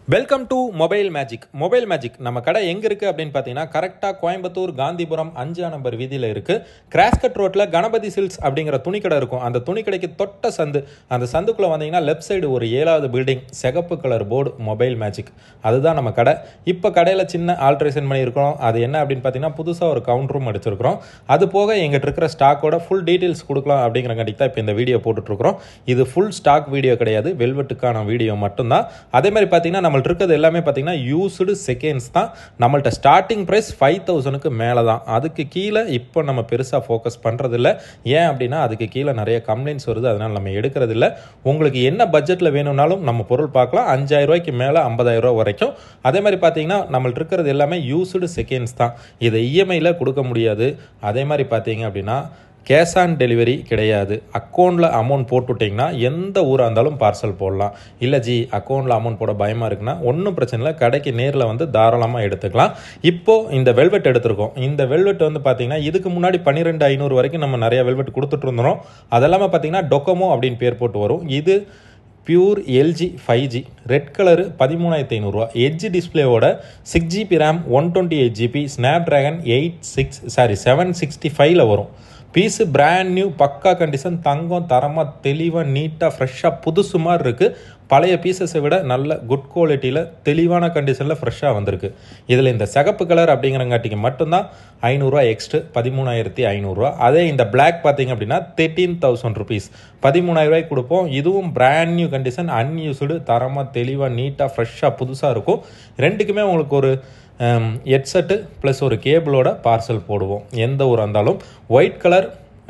welcome to mobile magic mobile magic நம்ம கடை எங்கே இருக்குது அப்படின்னு பார்த்தீங்கன்னா கரெக்டாக கோயம்புத்தூர் காந்திபுரம் அஞ்சாம் நம்பர் வீதியில் இருக்குது கிராஸ்கட் ரோட்டில் கணபதி சில்க்ஸ் அப்படிங்கிற துணிக்கடை இருக்கும் அந்த துணிக்கடைக்கு தொட்ட சந்து அந்த சந்துக்குள்ளே வந்தீங்கன்னா லெஃப்ட் சைடு ஒரு ஏழாவது பில்டிங் சிகப்பு கலர் போர்டு மொபைல் மேஜிக் அதுதான் நம்ம கடை இப்போ கடையில் சின்ன ஆல்ட்ரேஷன் பண்ணியிருக்கிறோம் அது என்ன அப்படின்னு பார்த்தீங்கன்னா புதுசாக ஒரு கவுண்டரும் அடிச்சிருக்கிறோம் அது போக எங்கிட்ட இருக்கிற ஸ்டாக்கோட ஃபுல் டீட்டெயில்ஸ் கொடுக்கலாம் அப்படிங்கிறங்காட்டி தான் இப்போ இந்த வீடியோ போட்டுட்ருக்குறோம் இது ஃபுல் ஸ்டாக் வீடியோ கிடையாது வெல்வெட்டுக்கான வீடியோ மட்டும்தான் அதே மாதிரி பார்த்தீங்கன்னா நம்மள்ட்ட இருக்கிறது எல்லாமே பார்த்தீங்கன்னா யூஸ்டு செகண்ட்ஸ் தான் நம்மள்ட்ட ஸ்டார்டிங் ப்ரைஸ் ஃபைவ் தௌசண்ட்க்கு மேலே தான் அதுக்கு கீழே இப்போ நம்ம பெருசாக ஃபோக்கஸ் பண்ணுறதில்ல ஏன் அப்படின்னா அதுக்கு கீழே நிறைய கம்ப்ளைண்ட்ஸ் வருது அதனால் நம்ம எடுக்கிறதில்ல உங்களுக்கு என்ன பட்ஜெட்டில் வேணும்னாலும் நம்ம பொருள் பார்க்கலாம் அஞ்சாயிரம் ரூபாய்க்கு மேலே ஐம்பதாயிரம் ரூபா வரைக்கும் அதே மாதிரி பார்த்தீங்கன்னா நம்மள்ட்ட இருக்கிறது எல்லாமே யூஸ்டு செகண்ட்ஸ் தான் இதை இஎம்ஐயில் கொடுக்க முடியாது அதே மாதிரி பார்த்தீங்க அப்படின்னா கேஷ் ஆன் டெலிவரி கிடையாது அக்கௌண்ட்டில் அமௌண்ட் போட்டுவிட்டிங்கன்னா எந்த ஊராக இருந்தாலும் பார்சல் போடலாம் இல்லை ஜி அக்கௌண்ட்டில் அமௌண்ட் போட பயமாக இருக்குன்னா ஒன்றும் பிரச்சனை இல்லை கடைக்கு நேரில் வந்து தாராளமாக எடுத்துக்கலாம் இப்போது இந்த வெல்வெட் எடுத்திருக்கோம் இந்த வெல்வெட் வந்து பார்த்தீங்கன்னா இதுக்கு முன்னாடி பன்னிரெண்டு ஐநூறு வரைக்கும் நம்ம நிறைய வெல்வெட் கொடுத்துட்டு இருந்தோம் அதெல்லாமல் பார்த்தீங்கன்னா டொக்கமோ அப்படின்னு பேர் போட்டு வரும் இது pure LG five G red colour பதிமூணாயிரத்தி ஐநூறுரூவா எட்ஜ் டிஸ்பிளேவோட six GB RAM one twenty eight GB Snapdragon eight six sorry seven sixty ஃபைவ்ல வரும் பீஸு பிராண்ட் நியூ பக்கா கண்டிஷன் தங்கம் தரமாக தெளிவாக நீட்டாக ஃப்ரெஷ்ஷாக புதுசு மாதிரி இருக்குது பழைய பீசஸை விட நல்ல குட் குவாலிட்டியில் தெளிவான கண்டிஷனில் ஃப்ரெஷ்ஷாக வந்திருக்கு இதில் இந்த சிகப்பு கலர் அப்படிங்கிறங்காட்டிக்கு மட்டும்தான் ஐநூறுரூவா எக்ஸ்ட்ரு பதிமூணாயிரத்தி ஐநூறுரூவா அதே இந்த பிளாக் பார்த்தீங்க அப்படின்னா தேர்ட்டீன் தௌசண்ட் ருபீஸ் பதிமூணாயிரரூவாய்க்கு கொடுப்போம் இதுவும் பிராண்ட் நியூ கண்டிஷன் அன்யூஸ்டு தரமாக தெளிவாக நீட்டாக ஃப்ரெஷ்ஷாக புதுசாக இருக்கும் ரெண்டுக்குமே உங்களுக்கு ஒரு ஹெட்செட்டு ப்ளஸ் ஒரு கேபிளோட பார்சல் போடுவோம் எந்த ஊராக இருந்தாலும் ஒயிட் கலர்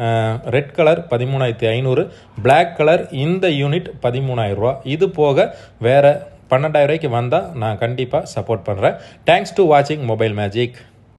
ரெட் கலர் பதிமூணாயிரத்தி ஐநூறு பிளாக் கலர் இந்த யூனிட் பதிமூணாயிரரூவா இது போக வேறு பன்னெண்டாயிரம் ரூபாய்க்கு வந்தால் நான் கண்டிப்பாக சப்போர்ட் பண்ணுறேன் தேங்க்ஸ் டு வாட்சிங் மொபைல் மேஜிக்